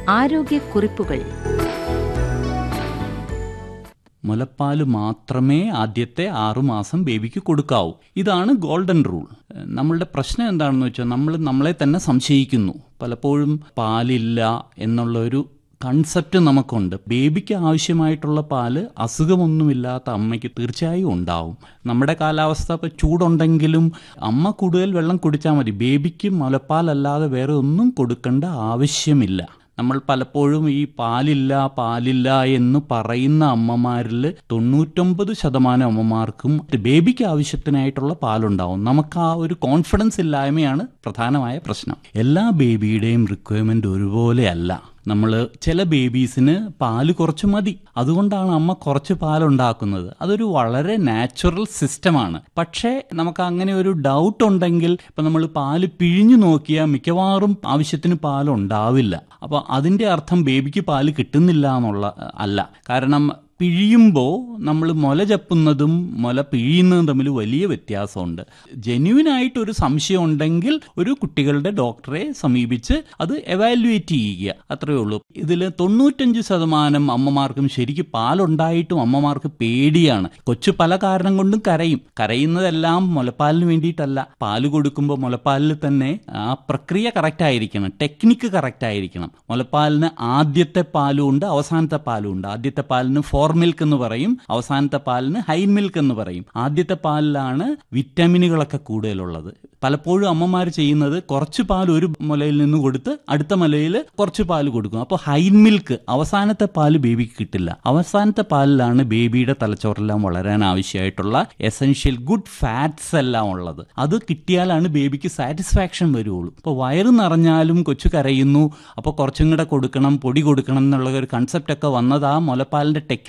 ആരോഗ്യക്കുറിപ്പുകൾ മുലപ്പാല് മാത്രമേ ആദ്യത്തെ ആറുമാസം ബേബിക്ക് കൊടുക്കാവൂ ഇതാണ് ഗോൾഡൻ റൂൾ നമ്മളുടെ പ്രശ്നം എന്താണെന്ന് വെച്ചാൽ നമ്മൾ നമ്മളെ തന്നെ സംശയിക്കുന്നു പലപ്പോഴും പാലില്ല എന്നുള്ള ഒരു കൺസെപ്റ്റ് നമുക്കുണ്ട് ബേബിക്ക് ആവശ്യമായിട്ടുള്ള പാല് അസുഖമൊന്നുമില്ലാത്ത അമ്മയ്ക്ക് തീർച്ചയായും ഉണ്ടാവും നമ്മുടെ കാലാവസ്ഥ ഇപ്പോൾ ചൂടുണ്ടെങ്കിലും അമ്മ കൂടുതൽ വെള്ളം കുടിച്ചാൽ മതി ബേബിക്ക് മുലപ്പാലല്ലാതെ വേറെ ഒന്നും കൊടുക്കേണ്ട ആവശ്യമില്ല നമ്മൾ പലപ്പോഴും ഈ പാലില്ല പാലില്ല എന്ന് പറയുന്ന അമ്മമാരിൽ തൊണ്ണൂറ്റൊമ്പത് ശതമാനം അമ്മമാർക്കും ബേബിക്ക് ആവശ്യത്തിനായിട്ടുള്ള പാലുണ്ടാവും നമുക്ക് ആ ഒരു കോൺഫിഡൻസ് ഇല്ലായ്മയാണ് പ്രധാനമായ പ്രശ്നം എല്ലാ ബേബിയുടെയും റിക്വയർമെന്റ് ഒരുപോലെയല്ല നമ്മൾ ചില ബേബീസിന് പാല് കുറച്ച് മതി അതുകൊണ്ടാണ് അമ്മ കുറച്ച് പാലുണ്ടാക്കുന്നത് അതൊരു വളരെ നാച്ചുറൽ സിസ്റ്റമാണ് പക്ഷേ നമുക്ക് അങ്ങനെ ഒരു ഡൗട്ട് ഉണ്ടെങ്കിൽ ഇപ്പം നമ്മൾ പാല് പിഴിഞ്ഞു നോക്കിയാൽ മിക്കവാറും ആവശ്യത്തിന് പാലുണ്ടാവില്ല അപ്പോൾ അതിൻ്റെ അർത്ഥം ബേബിക്ക് പാല് കിട്ടുന്നില്ല എന്നുള്ള അല്ല കാരണം പിഴിയുമ്പോൾ നമ്മൾ മുല ചപ്പുന്നതും മുല പിഴിയുന്നതും തമ്മിൽ വലിയ വ്യത്യാസമുണ്ട് ജെന്യുവിനായിട്ട് ഒരു സംശയം ഉണ്ടെങ്കിൽ ഒരു കുട്ടികളുടെ ഡോക്ടറെ സമീപിച്ച് അത് എവാലുവേറ്റ് ചെയ്യുക അത്രയേ ഉള്ളൂ ഇതിൽ തൊണ്ണൂറ്റഞ്ച് ശതമാനം അമ്മമാർക്കും ശരിക്കും പാലുണ്ടായിട്ടും അമ്മമാർക്ക് പേടിയാണ് കൊച്ചു പല കാരണം കൊണ്ടും കരയും കരയുന്നതെല്ലാം മുലപ്പാലിന് വേണ്ടിയിട്ടല്ല പാല് കൊടുക്കുമ്പോൾ മുലപ്പാലിൽ തന്നെ ആ പ്രക്രിയ കറക്റ്റ് ആയിരിക്കണം ടെക്നിക്ക് കറക്റ്റ് ആയിരിക്കണം മുലപ്പാലിന് ആദ്യത്തെ പാലും ഉണ്ട് അവസാനത്തെ പാലും ഉണ്ട് ആദ്യത്തെ പാലിന് ഫോർ മിൽക്ക് എന്ന് പറയും അവസാനത്തെ പാലിന് ഹൈ മിൽക്ക് എന്ന് പറയും ആദ്യത്തെ പാലിലാണ് വിറ്റാമിനുകളൊക്കെ കൂടുതലുള്ളത് പലപ്പോഴും അമ്മമാർ ചെയ്യുന്നത് കുറച്ച് പാൽ ഒരു മുലയിൽ നിന്ന് കൊടുത്ത് അടുത്ത മുലയിൽ കുറച്ച് പാൽ കൊടുക്കും അപ്പോൾ ഹൈ മിൽക്ക് അവസാനത്തെ പാല് ബേബിക്ക് കിട്ടില്ല അവസാനത്തെ പാലിലാണ് ബേബിയുടെ തലച്ചോറെല്ലാം വളരാൻ ആവശ്യമായിട്ടുള്ള എസെൻഷ്യൽ ഗുഡ് ഫാറ്റ്സ് എല്ലാം ഉള്ളത് അത് കിട്ടിയാലാണ് ബേബിക്ക് സാറ്റിസ്ഫാക്ഷൻ വരുള്ളൂ ഇപ്പോൾ വയറ് നിറഞ്ഞാലും കൊച്ചു കരയുന്നു അപ്പോൾ കുറച്ചും കൂടെ കൊടുക്കണം പൊടി കൊടുക്കണം എന്നുള്ള ഒരു കൺസെപ്റ്റ് ഒക്കെ വന്നത് ആ മുലപ്പാലിന്റെ ടെക്നിക്